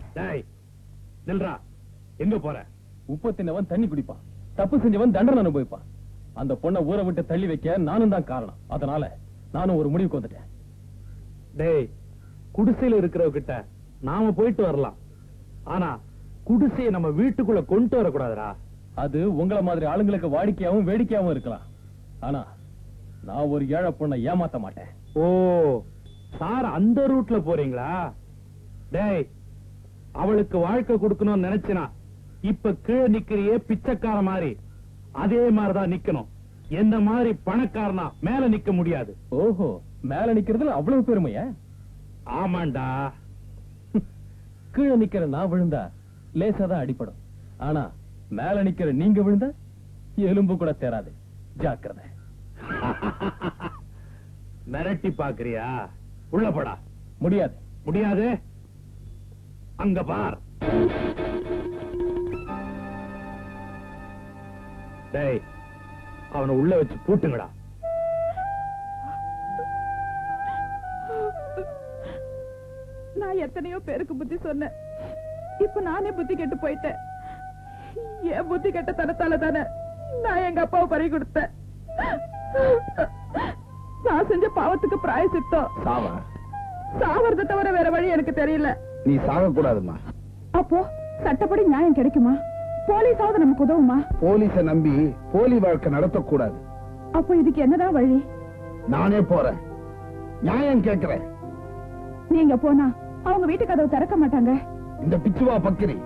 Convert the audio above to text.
டேய் நில்றா எங்க போற உப்பு தின்னவன் தண்ணி குடிப்பான் தப்பு செஞ்சவன் தண்டனை அனுபவிப்பான் அந்த பொண்ணை ஊரை விட்டு தள்ளி வைக்க நானும் தான் காரணம் அதனால நானும் ஒரு முடிவுக்கு வந்துட்டேன் டேய் குடிசையில இருக்கிறவகிட்ட நாம போயிட்டு வரலாம் ஆனா குடிசையை நம்ம வீட்டுக்குள்ள கொண்டு வரக்கூடாதுடா அது உங்கள மாதிரி ஆளுங்களுக்கு வாடிக்கையாவும் வேடிக்கையாவும் இருக்கலாம் ஆனா நான் ஒரு ஏழை பொண்ணை ஏமாத்த மாட்டேன் ஓ சார் அந்த ரூட்ல போறீங்களா டேய் அவளுக்கு வாழ்க்கை கொடுக்கணும்னு நினைச்சினா இப்ப கீழே நிக்கிறியே பிச்சைக்கார மாதிரி அதே மாதிரிதான் நிக்கணும் எந்த மாதிரி பணக்காரனா மேல நிக்க முடியாது ஓஹோ மேல நிக்கிறதுல அவ்வளவு பெருமையா ஆமாண்டா கீழே நிக்கிற நான் விழுந்தா லேசா தான் அடிபடும் ஆனா மேல நிக்கிற நீங்க விழுந்தா எலும்பு கூட தேராது ஜாக்கிரதை மிரட்டி பாக்குறியா உள்ள போடா முடியாது முடியாது அங்க பார் டேய் அவனை உள்ள வச்சு பூட்டுங்கடா நான் எத்தனையோ பேருக்கு புத்தி சொன்னேன் இப்ப நானே புத்தி கெட்டு போயிட்டேன் என் புத்தி கெட்ட தனத்தால தானே நான் எங்க அப்பாவை பறி கொடுத்தேன் நான் செஞ்ச பாவத்துக்கு பிராயசித்தம் சாவா சாவறதை தவிர வேற வழி எனக்கு தெரியல நீ சாக கூடாதுமா அப்போ சட்டப்படி நியாயம் கிடைக்குமா போலீஸாவது நமக்கு உதவுமா போலீஸ நம்பி போலி வாழ்க்கை நடத்தக்கூடாது அப்போ இதுக்கு என்னதான் வழி நானே போறேன் நியாயம் கேட்கிறேன் நீங்க போனா அவங்க வீட்டு கதவு திறக்க மாட்டாங்க இந்த பிச்சுவா பக்கிரி